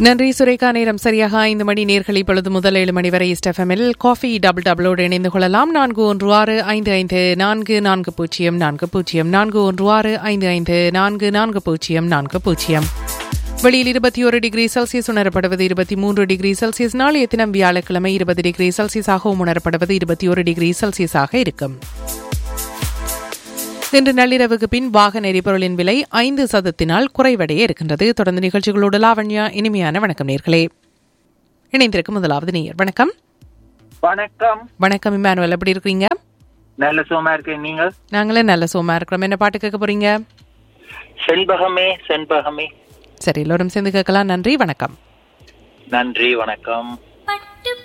நன்றி சுரேகா நேரம் சரியாக ஐந்து மணி நேர்கள் இப்பொழுது முதல் ஏழு மணி வரை ஸ்டெஃபமில் காஃபி டபுள் டபுளோடு இணைந்து கொள்ளலாம் நான்கு ஒன்று ஆறு ஐந்து ஐந்து நான்கு நான்கு பூஜ்ஜியம் நான்கு பூஜ்ஜியம் நான்கு ஒன்று ஆறு ஐந்து ஐந்து நான்கு நான்கு பூஜ்ஜியம் நான்கு பூஜ்ஜியம் வெளியில் இருபத்தி ஒரு டிகிரி செல்சியஸ் உணரப்படுவது இருபத்தி மூன்று டிகிரி செல்சியஸ் நாளைய தினம் வியாழக்கிழமை இருபது டிகிரி செல்சியஸாகவும் உணரப்படுவது இருபத்தி ஒரு டிகிரி செல்சியஸாக இருக்கும் இன்று நள்ளிரவுக்கு பின் வாகன எரிபொருளின் விலை ஐந்து சதத்தினால் குறைவடைய இருக்கின்றது தொடர்ந்து நிகழ்ச்சிகளோடு லாவண்யா இனிமையான வணக்கம் நேர்களே இணைந்திருக்கும் முதலாவது நேயர் வணக்கம் வணக்கம் வணக்கம் இமானுவல் எப்படி இருக்கீங்க நல்ல சுகமா இருக்கேன் நீங்கள் நாங்களே நல்ல சோமா இருக்கிறோம் என்ன பாட்டு கேட்க போறீங்க செண்பகமே செண்பகமே சரி எல்லோரும் சேர்ந்து கேட்கலாம் நன்றி வணக்கம் நன்றி வணக்கம்